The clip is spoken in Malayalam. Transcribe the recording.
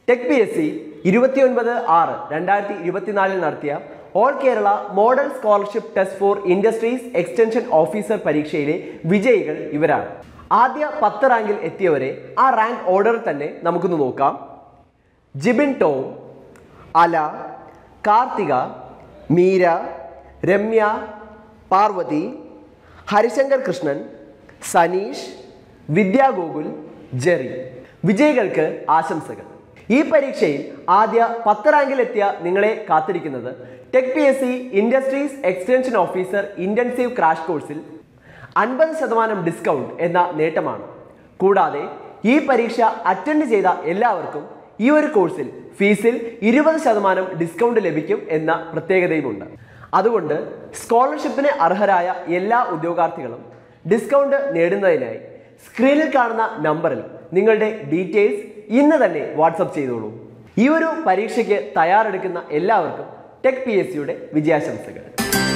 ടെക് പി എസ് സി ഇരുപത്തിയൊൻപത് ആറ് രണ്ടായിരത്തി ഇരുപത്തിനാലിൽ നടത്തിയ all Kerala model scholarship test for industries extension officer പരീക്ഷയിലെ വിജയികൾ ഇവരാണ് ആദ്യ പത്ത് റാങ്കിൽ എത്തിയവരെ ആ റാങ്ക് ഓർഡറിൽ തന്നെ നമുക്കൊന്ന് നോക്കാം ജിബിൻ ടോം അല കാർത്തിക മീര രമ്യ പാർവതി ഹരിശങ്കർ കൃഷ്ണൻ സനീഷ് വിദ്യാഗോകുൽ ജെറി വിജയികൾക്ക് ആശംസകൾ ഈ പരീക്ഷയിൽ ആദ്യ പത്ത് റാങ്കിലെത്തിയ നിങ്ങളെ കാത്തിരിക്കുന്നത് tech P S C industries extension officer intensive crash കോഴ്സിൽ അൻപത് ശതമാനം ഡിസ്കൗണ്ട് എന്ന നേട്ടമാണ് കൂടാതെ ഈ പരീക്ഷ അറ്റൻഡ് ചെയ്ത എല്ലാവർക്കും ഈ ഒരു കോഴ്സിൽ ഫീസിൽ ഇരുപത് ശതമാനം ഡിസ്കൗണ്ട് ലഭിക്കും എന്ന പ്രത്യേകതയുമുണ്ട് അതുകൊണ്ട് സ്കോളർഷിപ്പിന് അർഹരായ എല്ലാ ഉദ്യോഗാർത്ഥികളും ഡിസ്കൗണ്ട് നേടുന്നതിനായി സ്ക്രീനിൽ കാണുന്ന നമ്പറിൽ നിങ്ങളുടെ ഡീറ്റെയിൽസ് ഇന്ന് തന്നെ വാട്സപ്പ് ചെയ്തോളൂ ഈ ഒരു പരീക്ഷയ്ക്ക് തയ്യാറെടുക്കുന്ന എല്ലാവർക്കും ടെക് പി എസ് സിയുടെ വിജയാശംസകൾ